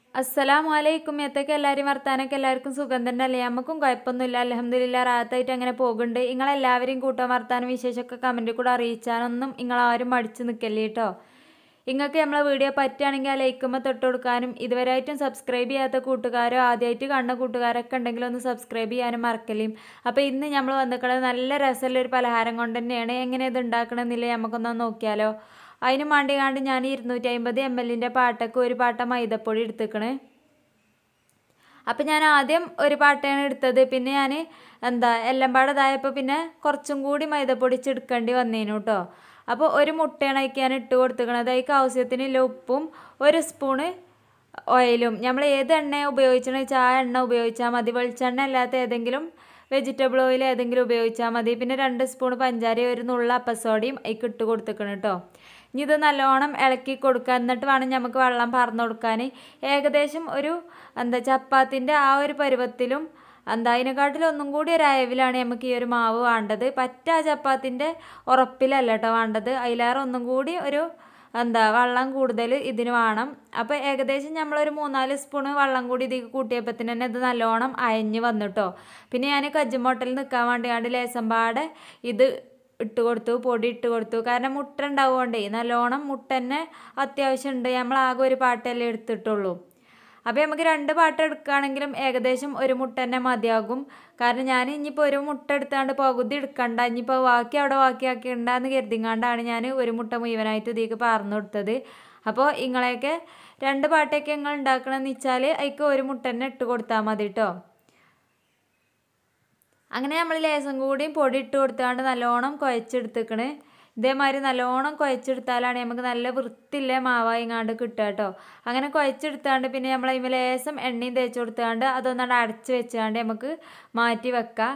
അസ്സലാമു അലൈക്കും എത്തൊക്കെ എല്ലാവരും വർത്താനൊക്കെ എല്ലാവർക്കും സുഖം തന്നെ അല്ലേ നമുക്കും കുഴപ്പമൊന്നുമില്ല അലഹമ്മദില്ല റാത്തായിട്ട് അങ്ങനെ പോകുന്നുണ്ട് നിങ്ങളെല്ലാവരെയും കൂട്ടാൻ വർത്താനം വിശേഷമൊക്കെ കമൻറ്റിൽ കൂടെ അറിയിച്ചാനൊന്നും നിങ്ങളാരും മടിച്ച് നിൽക്കല്ലേ കേട്ടോ നിങ്ങൾക്ക് നമ്മളെ വീഡിയോ പറ്റുകയാണെങ്കിൽ ആ ലൈക്കുമ്പോൾ തൊട്ട് കൊടുക്കാനും ഇതുവരെയായിട്ടും സബ്സ്ക്രൈബ് ചെയ്യാത്ത കൂട്ടുകാരോ ആദ്യമായിട്ട് കണ്ട കൂട്ടുകാരൊക്കെ ഉണ്ടെങ്കിൽ ഒന്ന് സബ്സ്ക്രൈബ് ചെയ്യാനും മറക്കലേയും അപ്പോൾ ഇന്ന് നമ്മൾ വന്നിട്ടുള്ളത് നല്ല രസമുള്ള ഒരു പലഹാരം കൊണ്ട് തന്നെയാണ് എങ്ങനെ ഇത് ഉണ്ടാക്കണമെന്നില്ല നമുക്കൊന്ന് നോക്കിയാലോ അതിന് വേണ്ടിയാണ്ട് ഞാൻ ഇരുന്നൂറ്റി അമ്പത് എം എല്ലിൻ്റെ പാട്ടൊക്കെ ഒരു പാട്ട മൈദപ്പൊടി എടുത്തേക്കണ് അപ്പം ഞാൻ ആദ്യം ഒരു പാട്ടയാണ് എടുത്തത് പിന്നെ ഞാൻ എന്താ എല്ലാം പാടതായപ്പോൾ പിന്നെ കുറച്ചും കൂടി മൈദപ്പൊടിച്ച് എടുക്കേണ്ടി വന്നേനു കേട്ടോ അപ്പോൾ ഒരു മുട്ടയാണ് അതിക്ക് ഞാൻ ഇട്ട് കൊടുത്തേക്കണത് അതിക്ക് ആവശ്യത്തിനുള്ള ഉപ്പും ഒരു സ്പൂണ് ഓയിലും നമ്മൾ ഏത് എണ്ണ ഉപയോഗിച്ചതെന്ന് വെച്ചാൽ ആ എണ്ണ ഉപയോഗിച്ചാൽ മതി വെളിച്ചെണ്ണ അല്ലാത്ത ഏതെങ്കിലും വെജിറ്റബിൾ ഓയിൽ ഏതെങ്കിലും ഉപയോഗിച്ചാൽ മതി പിന്നെ രണ്ട് സ്പൂൺ പഞ്ചാരയും ഒരു നുള്ള അപ്പസോടിയും അതിക്ക് ഇട്ട് കൊടുത്തേക്കണം കേട്ടോ ഇനി ഇത് നല്ലോണം ഇളക്കി കൊടുക്കുക എന്നിട്ട് വേണം നമുക്ക് വെള്ളം പറന്നു കൊടുക്കാൻ ഏകദേശം ഒരു എന്താ ചപ്പാത്തിൻ്റെ ആ ഒരു പരുവത്തിലും എന്താ അതിനെക്കാട്ടിലും ഒന്നും കൂടി ഒരു അയവിലാണ് നമുക്ക് ഈ ഒരു മാവ് വേണ്ടത് പറ്റ ചപ്പാത്തിൻ്റെ ഉറപ്പിലല്ല കേട്ടോ വേണ്ടത് അതിലേറെ ഒന്നും കൂടി ഒരു എന്താ വെള്ളം കൂടുതൽ ഇതിന് വേണം അപ്പോൾ ഏകദേശം നമ്മളൊരു മൂന്നാല് സ്പൂണ് വെള്ളം കൂടി ഇതിൽ കൂട്ടിയപ്പത്തിന് തന്നെ ഇത് നല്ലോണം അയഞ്ഞ് വന്നിട്ടോ പിന്നെ ഞാൻ കജ്ജുമോട്ടൽ നിൽക്കാൻ വേണ്ടിയാണ്ട് ലേസം പാടെ ഇത് ഇട്ട് കൊടുത്തു പൊടി ഇട്ട് കൊടുത്തു കാരണം മുട്ട ഉണ്ടാവുകൊണ്ടേ നല്ലോണം മുട്ട തന്നെ അത്യാവശ്യം ഉണ്ട് നമ്മൾ ആകെ ഒരു പാട്ടല്ലേ എടുത്തിട്ടുള്ളൂ അപ്പോൾ നമുക്ക് രണ്ട് പാട്ട് എടുക്കുകയാണെങ്കിലും ഏകദേശം ഒരു മുട്ട തന്നെ മതിയാകും കാരണം ഞാൻ ഇനിയിപ്പോൾ ഒരു മുട്ട എടുത്താണ്ട് പകുതി എടുക്കണ്ട ഇനിയിപ്പോൾ ബാക്കി അവിടെ ബാക്കിയാക്കി ഉണ്ടാന്ന് കരുതിങ്ങാണ്ടാണ് ഞാൻ ഒരു മുട്ട മുഴുവനായിട്ട് ഇതിലേക്ക് പാർന്നു കൊടുത്തത് അപ്പോൾ ഇങ്ങളെയൊക്കെ രണ്ട് പാട്ടൊക്കെ നിങ്ങൾ ഉണ്ടാക്കണമെന്ന് വെച്ചാൽ അതിക്ക് ഒരു മുട്ട തന്നെ ഇട്ട് കൊടുത്താൽ മതി കേട്ടോ അങ്ങനെ നമ്മൾ ലേസം കൂടിയും പൊടി ഇട്ട് കൊടുത്താണ്ട് നല്ലോണം കുഴച്ചെടുത്തേക്കണ് ഇതേമാതിരി നല്ലോണം കുഴച്ചെടുത്താലാണ് നമുക്ക് നല്ല വൃത്തിയില്ല മാവായിങ്ങാണ്ട് കിട്ടുക കേട്ടോ അങ്ങനെ കുഴച്ചെടുത്താണ്ട് പിന്നെ നമ്മൾ അതിൽ ലേസം എണ്ണയും തേച്ച് കൊടുത്താണ്ട് അതൊന്നാണ്ട് അടച്ച് വെച്ചാണ്ട് നമുക്ക് മാറ്റി വെക്കാം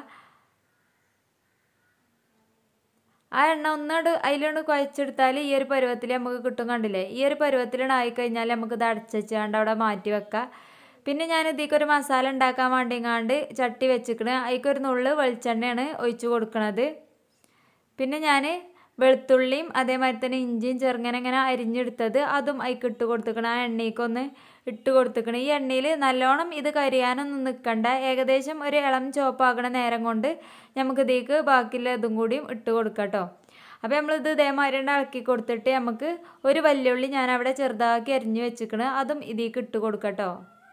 ആ എണ്ണ ഒന്നോട് അതിലോട് കുഴച്ചെടുത്താൽ ഈ ഒരു പരുവത്തിൽ നമുക്ക് കിട്ടും കണ്ടില്ലേ ഈ ഒരു പരുവത്തിലാണ് ആയിക്കഴിഞ്ഞാൽ നമുക്കിത് അടച്ച് വെച്ചാണ്ട് അവിടെ മാറ്റി വെക്കാം പിന്നെ ഞാൻ ഇതിലേക്ക് ഒരു മസാല ഉണ്ടാക്കാൻ വേണ്ടിങ്ങാണ്ട് ചട്ടി വെച്ചിക്കണ് അതിക്കൊരു നുള്ള് വെളിച്ചെണ്ണയാണ് ഒഴിച്ച് കൊടുക്കണത് പിന്നെ ഞാൻ വെളുത്തുള്ളിയും അതേമാതിരി തന്നെ ഇഞ്ചിയും ചെറുങ്ങനെ ഇങ്ങനെ അരിഞ്ഞെടുത്തത് അതും അതിക്ക് ഇട്ട് കൊടുത്തിക്കണം ആ എണ്ണയ്ക്കൊന്ന് ഇട്ട് കൊടുത്തിക്കണം ഈ എണ്ണയിൽ നല്ലോണം ഇത് കരിയാനൊന്നും നിൽക്കണ്ട ഏകദേശം ഒരു ഇളം ചോപ്പാകണ നേരം കൊണ്ട് നമുക്ക് ഇതിലേക്ക് ബാക്കിയുള്ള ഇതും കൂടിയും ഇട്ട് കൊടുക്കാം കേട്ടോ അപ്പോൾ നമ്മളിത് ഇതേമാതിരി ഇളക്കി കൊടുത്തിട്ട് നമുക്ക് ഒരു വല്യുള്ളി ഞാൻ അവിടെ ചെറുതാക്കി അരിഞ്ഞ് വെച്ചിക്കണ് അതും ഇതിലേക്ക് ഇട്ട് കൊടുക്കാം കേട്ടോ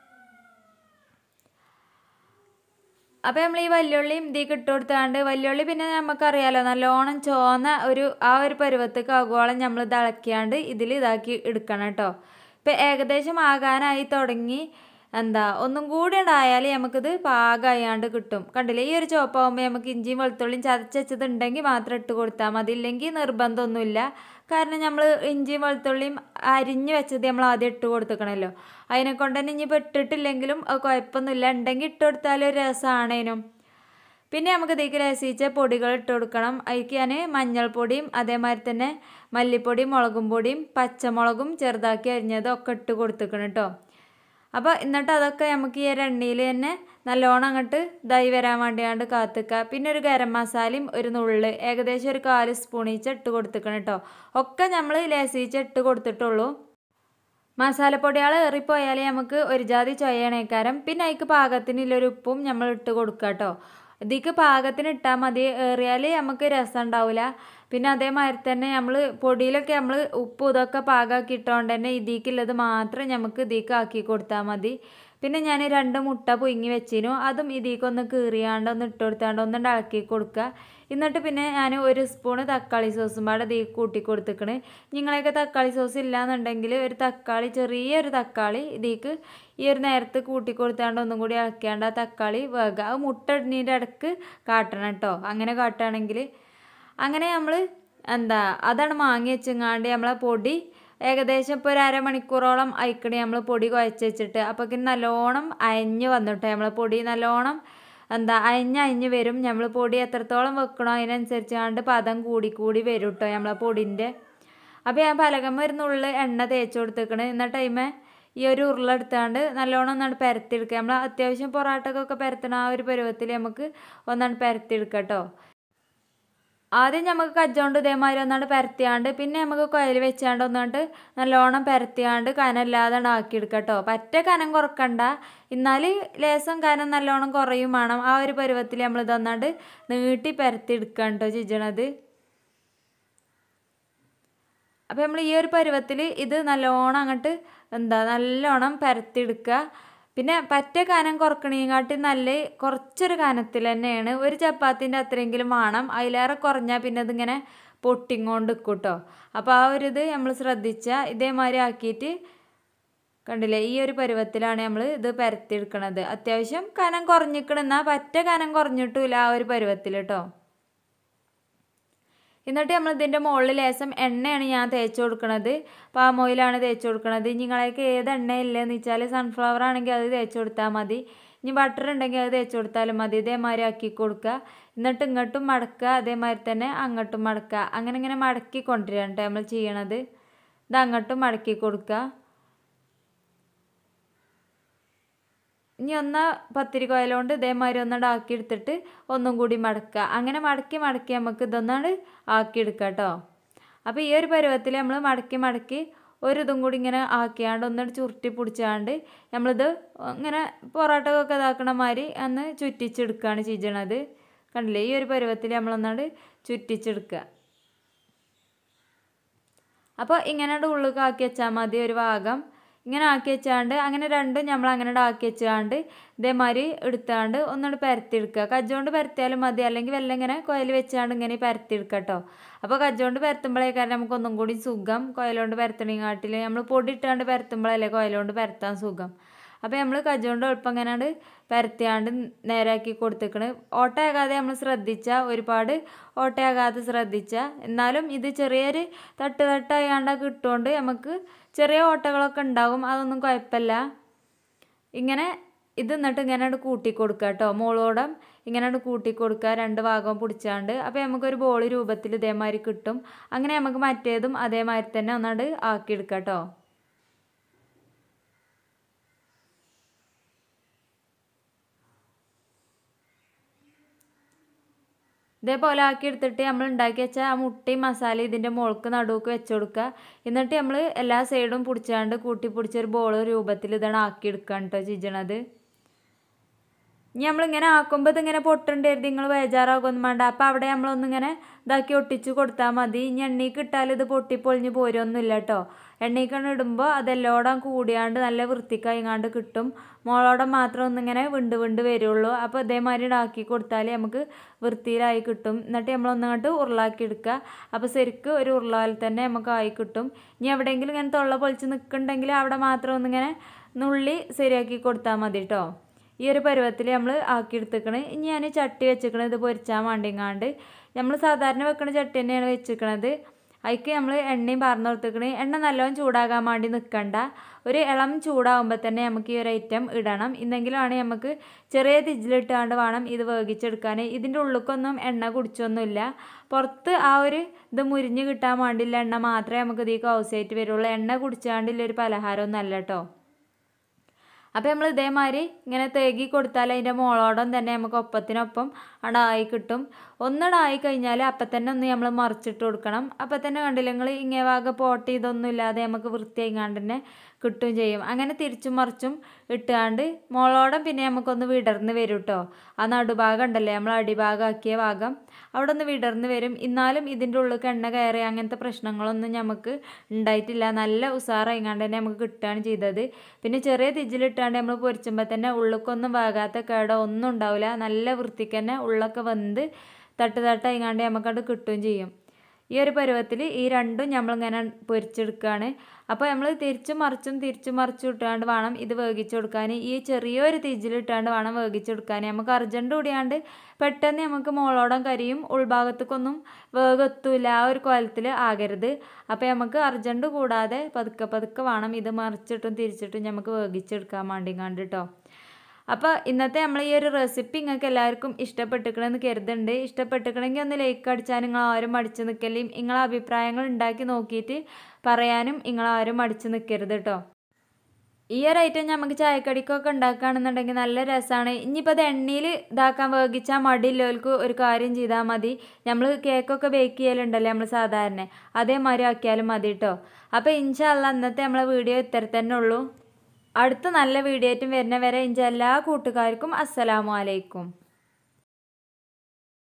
അപ്പോൾ നമ്മൾ ഈ വല്യുള്ളിയും ഇതിലേക്ക് ഇട്ട് കൊടുത്താണ്ട് വല്യുള്ളി പിന്നെ നമുക്കറിയാലോ നല്ലോണം ചോന്ന ഒരു ആ ഒരു പരുവത്തേക്ക് ആകുവോളം നമ്മൾ ഇത് ഇളക്കിയാണ്ട് ഇതിൽ ഇതാക്കി എടുക്കണം കേട്ടോ ഇപ്പം ഏകദേശം ആകാനായി തുടങ്ങി എന്താ ഒന്നും കൂടി ഉണ്ടായാൽ നമുക്കിത് പാകമായാണ്ട് കിട്ടും കണ്ടില്ലേ ഈ ഒരു ചോപ്പാകുമ്പോൾ നമുക്ക് ഇഞ്ചിയും വെളുത്തുള്ളിയും ചതച്ചത് ഉണ്ടെങ്കിൽ മാത്രം ഇട്ട് കൊടുത്താൽ മതി ഇല്ലെങ്കിൽ നിർബന്ധമൊന്നുമില്ല കാരണം നമ്മൾ ഇഞ്ചിയും വെളുത്തുള്ളിയും അരിഞ്ഞ് വെച്ചത് നമ്മൾ ആദ്യം ഇട്ട് കൊടുത്തേക്കണമല്ലോ അതിനെ കൊണ്ട് തന്നെ ഇനിയിപ്പോൾ ഇട്ടിട്ടില്ലെങ്കിലും കുഴപ്പമൊന്നുമില്ല ഉണ്ടെങ്കിൽ ഇട്ട് കൊടുത്താൽ ഒരു രസമാണേനും പിന്നെ നമുക്ക് ഇതിലേക്ക് രസിച്ച പൊടികൾ ഇട്ട് കൊടുക്കണം അതിലേക്ക് ഞാൻ മഞ്ഞൾപ്പൊടിയും അതേമാതിരി തന്നെ മല്ലിപ്പൊടിയും മുളകും പൊടിയും പച്ചമുളകും ചെറുതാക്കി അരിഞ്ഞതും ഒക്കെ ഇട്ട് കൊടുത്തേക്കണം കേട്ടോ അപ്പോൾ എന്നിട്ട് അതൊക്കെ നമുക്ക് ഈ ഒരു എണ്ണയിൽ തന്നെ നല്ലോണം അങ്ങോട്ട് ഇതായി വരാൻ വേണ്ടിയാണ്ട് കാത്തുക്കുക പിന്നെ ഒരു ഗരം മസാലയും ഒരു നുള്ള് ഏകദേശം ഒരു കാല് സ്പൂണീച്ച ഇട്ട് കൊടുത്തിക്കണം കേട്ടോ ഒക്കെ നമ്മൾ ലേസീച്ച ഇട്ട് കൊടുത്തിട്ടുള്ളൂ മസാലപ്പൊടികൾ ഏറിപ്പോയാൽ നമുക്ക് ഒരു ജാതി ചൊയ്യണേക്കാരം പിന്നെ അതിക്ക് പാകത്തിനുള്ളൊരു ഉപ്പും നമ്മൾ ഇട്ട് കൊടുക്കുക കേട്ടോ ഇതിക്ക് പാകത്തിന് ഇട്ടാൽ മതി ഏറിയാൽ നമുക്ക് രസം ഉണ്ടാവില്ല പിന്നെ അതേമാതിരി തന്നെ നമ്മൾ പൊടിയിലൊക്കെ നമ്മൾ ഉപ്പ് ഇതൊക്കെ പാകമാക്കി ഇട്ടുകൊണ്ട് തന്നെ ഇതിക്കുള്ളത് മാത്രം നമുക്ക് ഇതിക്ക് ആക്കി കൊടുത്താൽ മതി പിന്നെ ഞാൻ രണ്ട് മുട്ട പുഴുങ്ങി വെച്ചിനു അതും ഇതിക്കൊന്ന് കീറിയാണ്ട് ഒന്ന് ഇട്ട് കൊടുത്താണ്ട് ഒന്ന് ഇളക്കി കൊടുക്കുക എന്നിട്ട് പിന്നെ ഞാൻ ഒരു സ്പൂണ് തക്കാളി സോസും പാടെ ഇതിൽ കൂട്ടി കൊടുത്തിക്കണ് നിങ്ങളെയൊക്കെ തക്കാളി സോസ് ഇല്ലാന്നുണ്ടെങ്കിൽ ഒരു തക്കാളി ചെറിയൊരു തക്കാളി ഇതിക്ക് ഈ ഒരു നേരത്ത് കൂട്ടി കൊടുത്താണ്ട് ഒന്നും കൂടി ഇളക്കിയാണ്ട് ആ തക്കാളി വേഗ അത് മുട്ട ഇടുന്നതിൻ്റെ ഇടക്ക് കാട്ടണം കേട്ടോ അങ്ങനെ കാട്ടുകയാണെങ്കിൽ അങ്ങനെ നമ്മൾ എന്താ അതാണ് മാങ്ങി വെച്ചങ്ങാണ്ട് നമ്മളെ പൊടി ഏകദേശം ഇപ്പോൾ ഒരു അരമണിക്കൂറോളം അയക്കണി നമ്മൾ പൊടി കുഴച്ച് വെച്ചിട്ട് അപ്പോൾ നല്ലോണം അയഞ്ഞ് വന്നിട്ട് നമ്മൾ പൊടി നല്ലോണം എന്താ അയഞ്ഞ് അയഞ്ഞ് വരും നമ്മൾ പൊടി എത്രത്തോളം വെക്കണോ അതിനനുസരിച്ച് കണ്ട് പദം കൂടി കൂടി വരും കേട്ടോ നമ്മളെ പൊടിൻ്റെ അപ്പോൾ ഞാൻ പലകം വരുന്നുള്ള എണ്ണ തേച്ച് കൊടുത്തേക്കണ് എന്ന ടൈമേ ഈ ഒരു ഉരുളെടുത്താണ്ട് നല്ലോണം ഒന്നാണ് പരത്തിയെടുക്കുക നമ്മൾ അത്യാവശ്യം പൊറാട്ടക്കൊക്കെ പരത്തണ ആ ഒരു പരുവത്തിൽ നമുക്ക് ഒന്നാണ് പരത്തിയെടുക്കുക കേട്ടോ ആദ്യം നമുക്ക് കജ്ജോണ്ട് ഇതേമാതിരി ഒന്നാണ്ട് പരത്തിയാണ്ട് പിന്നെ നമുക്ക് കുഴൽ വെച്ചാണ്ട് ഒന്നാണ്ട് നല്ലോണം പരത്തിയാണ്ട് കനല്ലാതെ ആക്കിയെടുക്കുക കേട്ടോ പറ്റ കനം കുറക്കണ്ട എന്നാൽ ലേസം കനം നല്ലോണം കുറയും വേണം ആ ഒരു പരുവത്തിൽ നമ്മൾ ഇതൊന്നാണ്ട് നീട്ടി പരത്തി എടുക്കാം കേട്ടോ ചിജണത് അപ്പോൾ നമ്മൾ ഈ ഒരു പരുവത്തിൽ ഇത് നല്ലോണം അങ്ങോട്ട് എന്താ നല്ലോണം പരത്തിയെടുക്കുക പിന്നെ പറ്റ കനം കുറക്കണേക്കാട്ടി നല്ല കുറച്ചൊരു കനത്തിൽ തന്നെയാണ് ഒരു ചപ്പാത്തിൻ്റെ അത്രയെങ്കിലും വേണം അതിലേറെ കുറഞ്ഞാൽ പിന്നെ അതിങ്ങനെ പൊട്ടിങ്ങോണ്ട് നിൽക്കും കേട്ടോ അപ്പോൾ ആ ഒരു ഇത് നമ്മൾ ശ്രദ്ധിച്ചാൽ ഇതേമാതിരി ആക്കിയിട്ട് കണ്ടില്ലേ ഈ ഒരു പരുവത്തിലാണ് നമ്മൾ ഇത് പരത്തിയെടുക്കണത് അത്യാവശ്യം കനം കുറഞ്ഞിക്കണെന്നാൽ പറ്റ കനം കുറഞ്ഞിട്ടില്ല ആ ഒരു പരുവത്തിൽ കേട്ടോ എന്നിട്ട് നമ്മൾ ഇതിൻ്റെ മുകളിൽ ലേശം എണ്ണയാണ് ഞാൻ തേച്ച് കൊടുക്കുന്നത് പാം ഓയിലാണ് തേച്ച് കൊടുക്കുന്നത് നിങ്ങളേക്ക് ഏത് എണ്ണ ഇല്ലെന്ന് വെച്ചാൽ സൺഫ്ലവർ ആണെങ്കിൽ അത് തേച്ച് കൊടുത്താൽ മതി ഇനി ബട്ടർ ഉണ്ടെങ്കിൽ അത് തേച്ച് കൊടുത്താലും മതി ഇതേമാതിരി ആക്കി കൊടുക്കുക എന്നിട്ട് ഇങ്ങോട്ടും മടക്കുക അതേമാതിരി തന്നെ അങ്ങോട്ടും മടക്കുക അങ്ങനെ ഇങ്ങനെ മടക്കി കൊണ്ടുവരികയാണ് കേട്ടോ നമ്മൾ ചെയ്യണത് ഇത് അങ്ങോട്ടും മടക്കി കൊടുക്കുക ഇനി ഒന്ന് പത്തിരി കോയലുകൊണ്ട് ഇതേമാതിരി ഒന്നണ്ട് ആക്കി എടുത്തിട്ട് ഒന്നും കൂടി മടക്കുക അങ്ങനെ മടക്കി മടക്കി നമുക്ക് ഇതൊന്നാണ് ആക്കിയെടുക്കുക കേട്ടോ അപ്പോൾ ഈ ഒരു പരുവത്തിൽ നമ്മൾ മടക്കി മടക്കി ഒരു ഇതും കൂടി ഇങ്ങനെ ആക്കിയാണ്ട് ഒന്നിട്ട് ചുരുട്ടി പിടിച്ചാണ്ട് നമ്മളിത് ഇങ്ങനെ പൊറോട്ടക്കൊക്കെ ഇതാക്കണ മാതിരി ഒന്ന് ചുറ്റിച്ചെടുക്കുകയാണ് ചെയ്യണത് കണ്ടില്ലേ ഈ ഒരു പരുവത്തിൽ നമ്മളൊന്നാണ്ട് ചുറ്റിച്ചെടുക്കുക അപ്പോൾ ഇങ്ങനെ ഉള്ളിൽ ആക്കി വെച്ചാൽ മതി ഒരു ഭാഗം ഇങ്ങനെ ആക്കി വെച്ചാണ്ട് അങ്ങനെ രണ്ടും നമ്മൾ അങ്ങനെ ആക്കി വെച്ചാണ്ട് ഇതേമാതിരി എടുത്താണ്ട് ഒന്നുകൂടി പരത്തിയെടുക്കുക കജ്ജോണ്ട് പരത്തിയാലും മതി അല്ലെങ്കിൽ വല്ല ഇങ്ങനെ കുഴൽ വെച്ചാണ്ട് ഇങ്ങനെ പരത്തിയെടുക്കുക കേട്ടോ അപ്പോൾ കജ്ജോണ്ട് പരത്തുമ്പോഴേക്കാരം നമുക്ക് ഒന്നും കൂടി സുഖം കുഴലോണ്ട് പരത്തണേക്കാട്ടിൽ നമ്മൾ പൊടി ഇട്ടാണ്ട് പരത്തുമ്പോഴല്ലേ കുഴലോണ്ട് പരത്താൻ സുഖം അപ്പോൾ നമ്മൾ കജ്ജോണ്ട് എളുപ്പം ഇങ്ങനെയാണ് പരത്തിയാണ്ട് നേരാക്കി കൊടുത്തേക്കണ് ഓട്ടയാകാതെ നമ്മൾ ശ്രദ്ധിച്ചാൽ ഒരുപാട് ഓട്ടയാകാതെ ശ്രദ്ധിച്ചാൽ എന്നാലും ഇത് ചെറിയൊരു തട്ട് തട്ടായാണ്ട് കിട്ടുകൊണ്ട് നമുക്ക് ചെറിയ ഓട്ടകളൊക്കെ ഉണ്ടാകും അതൊന്നും കുഴപ്പമില്ല ഇങ്ങനെ ഇത് എന്നിട്ട് ഇങ്ങനെ കൂട്ടി കൊടുക്കുക കേട്ടോ മോളോടം ഇങ്ങനെ കൂട്ടി കൊടുക്കുക രണ്ട് ഭാഗവും പിടിച്ചാണ്ട് അപ്പോൾ നമുക്കൊരു ബോൾ രൂപത്തിൽ ഇതേമാതിരി കിട്ടും അങ്ങനെ നമുക്ക് മറ്റേതും അതേമാതിരി തന്നെ ഒന്നാണ്ട് ആക്കിയെടുക്കാം കേട്ടോ ഇതേപോലെ ആക്കി എടുത്തിട്ട് നമ്മൾ ഉണ്ടാക്കി വെച്ച ആ മുട്ടയും മസാല ഇതിൻ്റെ മുകൾക്ക് നടുക്ക് വെച്ച് കൊടുക്കുക എന്നിട്ട് നമ്മൾ എല്ലാ സൈഡും പിടിച്ചാണ്ട് കൂട്ടി പിടിച്ചൊരു ബോൾ രൂപത്തിൽ ഇതാണ് ആക്കി എടുക്കാൻ കേട്ടോ ചെയ്യണത് ഇനി നമ്മളിങ്ങനെ ആക്കുമ്പോൾ ഇതിങ്ങനെ പൊട്ടുണ്ടായിരുന്നു നിങ്ങൾ ബേജാറാകൊന്നും വേണ്ട അപ്പോൾ അവിടെ നമ്മളൊന്നിങ്ങനെ ഇതാക്കി ഒട്ടിച്ച് കൊടുത്താൽ മതി ഇനി എണ്ണയ്ക്ക് ഇട്ടാൽ ഇത് പൊട്ടിപ്പൊളിഞ്ഞ് പോരൊന്നുമില്ല കേട്ടോ എണ്ണയ്ക്കാണ് ഇടുമ്പോൾ അതെല്ലോടം കൂടിയാണ്ട് നല്ല വൃത്തിക്കായിങ്ങാണ്ട് കിട്ടും മോളോടം മാത്രം ഒന്നിങ്ങനെ വിണ്ട് വിണ്ട് വരുള്ളൂ അപ്പോൾ ഇതേമാതിരി ആക്കി കൊടുത്താൽ നമുക്ക് വൃത്തിയിലായി കിട്ടും എന്നിട്ട് നമ്മളൊന്നങ്ങോട്ട് ഉരുളാക്കി എടുക്കുക അപ്പോൾ ശരിക്കും ഒരു ഉരുളാൽ തന്നെ നമുക്ക് ആയി കിട്ടും ഇനി എവിടെയെങ്കിലും ഇങ്ങനെ തൊള്ള പൊളിച്ച് നിൽക്കുന്നുണ്ടെങ്കിൽ അവിടെ മാത്രം ഒന്നിങ്ങനെ നുള്ളി ശരിയാക്കി കൊടുത്താൽ മതി കേട്ടോ ഈ ഒരു പരുവത്തിൽ നമ്മൾ ആക്കിയെടുത്തേക്കണ് ഇനി ഞാൻ ചട്ടി വെച്ചിക്കണത് ഇത് പൊരിച്ചാൻ വേണ്ടിങ്ങാണ്ട് നമ്മൾ സാധാരണ വെക്കണ ചട്ടി തന്നെയാണ് വെച്ചിക്കണത് അതിക്ക് നമ്മൾ എണ്ണയും പറന്ന് കൊടുത്തേക്കണ് എണ്ണ നല്ലോണം ചൂടാകാൻ വേണ്ടി നിൽക്കണ്ട ഒരു ഇളം ചൂടാകുമ്പോൾ തന്നെ നമുക്ക് ഈ ഒരു ഐറ്റം ഇടണം ഇന്നെങ്കിലാണ് നമുക്ക് ചെറിയ തിജിലിട്ടാണ്ട് വേണം ഇത് വേവിച്ചെടുക്കാൻ ഇതിൻ്റെ ഉള്ളിലേക്കൊന്നും എണ്ണ കുടിച്ചൊന്നുമില്ല പുറത്ത് ആ ഒരു ഇത് മുരിഞ്ഞ് കിട്ടാൻ വേണ്ടിയുള്ള എണ്ണ മാത്രമേ നമുക്ക് ഇതിലേക്ക് ആവശ്യമായിട്ട് വരുള്ളൂ എണ്ണ കുടിച്ചാണ്ടില്ല ഒരു പലഹാരമൊന്നും അല്ല കേട്ടോ അപ്പോൾ നമ്മൾ ഇതേമാതിരി ഇങ്ങനെ തേകി കൊടുത്താൽ അതിൻ്റെ മോളോടം തന്നെ നമുക്ക് ഒപ്പത്തിനൊപ്പം അടായി കിട്ടും ഒന്നടായി കഴിഞ്ഞാൽ അപ്പം തന്നെ ഒന്ന് നമ്മൾ മറിച്ചിട്ട് കൊടുക്കണം അപ്പം തന്നെ കണ്ടില്ല നിങ്ങൾ ഇങ്ങനെ ഭാഗം പോട്ട് ഇതൊന്നും ഇല്ലാതെ നമുക്ക് വൃത്തിയായിങ്ങാണ്ട് തന്നെ കിട്ടുകയും ചെയ്യും അങ്ങനെ തിരിച്ചും മറിച്ചും ഇട്ടുകൊണ്ട് മോളോടം പിന്നെ നമുക്കൊന്ന് വിടർന്ന് വരും കേട്ടോ ആ നടുഭാഗം ഉണ്ടല്ലേ നമ്മൾ അടിഭാഗമാക്കിയ ഭാഗം അവിടെ ഒന്ന് വിടർന്ന് വരും എന്നാലും ഇതിൻ്റെ ഉള്ളിൽ എണ്ണ കയറി അങ്ങനത്തെ പ്രശ്നങ്ങളൊന്നും നമുക്ക് ഉണ്ടായിട്ടില്ല നല്ല ഉസാറായിങ്ങാണ്ട് തന്നെ നമുക്ക് കിട്ടുകയാണ് ചെയ്തത് പിന്നെ ചെറിയ തിജിലിട്ടാണ്ട് നമ്മൾ പൊരിച്ചുമ്പോൾ തന്നെ ഉള്ളിക്കൊന്നും വേകാത്ത കേടോ ഒന്നും ഉണ്ടാവില്ല നല്ല വൃത്തിക്ക് തന്നെ ഉള്ളൊക്കെ വെന്ത് തട്ട് തട്ടായിങ്ങാണ്ട് നമുക്കത് കിട്ടുകയും ചെയ്യും ഈ ഒരു പരുവത്തിൽ ഈ രണ്ടും നമ്മളിങ്ങനെ പൊരിച്ചെടുക്കുകയാണ് അപ്പോൾ നമ്മൾ തിരിച്ചും മറിച്ചും തിരിച്ചും മറിച്ചും ഇട്ടാണ്ട് വേണം ഇത് വേവിച്ച് കൊടുക്കാൻ ഈ ചെറിയൊരു തിജിലിട്ടാണ്ട് വേണം വേവിച്ചെടുക്കാൻ നമുക്ക് അർജൻറ്റ് കൂടിയാണ്ട് പെട്ടെന്ന് നമുക്ക് മോളോടം കരിയും ഉൾഭാഗത്തേക്കൊന്നും വേഗത്തൂല ആ ഒരു കോലത്തിൽ ആകരുത് അപ്പോൾ നമുക്ക് അർജൻറ്റ് കൂടാതെ പതുക്കെ പതുക്കെ വേണം ഇത് മറിച്ചിട്ടും തിരിച്ചിട്ടും നമുക്ക് വേവിച്ചെടുക്കാൻ വേണ്ടി കണ്ട് കേട്ടോ അപ്പോൾ ഇന്നത്തെ നമ്മൾ ഈ ഒരു റെസിപ്പി നിങ്ങൾക്ക് എല്ലാവർക്കും ഇഷ്ടപ്പെട്ടിക്കണമെന്ന് കരുതുന്നുണ്ട് ഇഷ്ടപ്പെട്ടിക്കണമെങ്കിൽ ഒന്ന് ലൈക്ക് അടിച്ചാൽ നിങ്ങൾ ആരും മടിച്ച് നിൽക്കലും നിങ്ങളെ അഭിപ്രായങ്ങൾ ഉണ്ടാക്കി നോക്കിയിട്ട് പറയാനും നിങ്ങൾ ആരും മടിച്ച് നിൽക്കരുത് കേട്ടോ ഈ ഒരു ഐറ്റം നമുക്ക് ചായക്കടിക്കൊക്കെ ഉണ്ടാക്കുകയാണെന്നുണ്ടെങ്കിൽ നല്ല രസമാണ് ഇനിയിപ്പോൾ അത് എണ്ണയിൽ ഇതാക്കാൻ വേവിച്ചാൽ മടിയില്ലവർക്ക് ഒരു കാര്യം ചെയ്താൽ മതി നമ്മൾ കേക്കൊക്കെ ബേക്ക് ചെയ്യലുണ്ടല്ലോ നമ്മൾ സാധാരണ അതേമാതിരി ആക്കിയാലും മതി കേട്ടോ അപ്പോൾ ഇൻഷാല്ല അന്നത്തെ നമ്മളെ വീഡിയോ ഇത്ര തന്നെ ഉള്ളൂ അടുത്ത നല്ല വീഡിയോ ആയിട്ടും വരുന്ന വരെ ഇഞ്ച എല്ലാ കൂട്ടുകാർക്കും അസ്സലാമു അലൈക്കും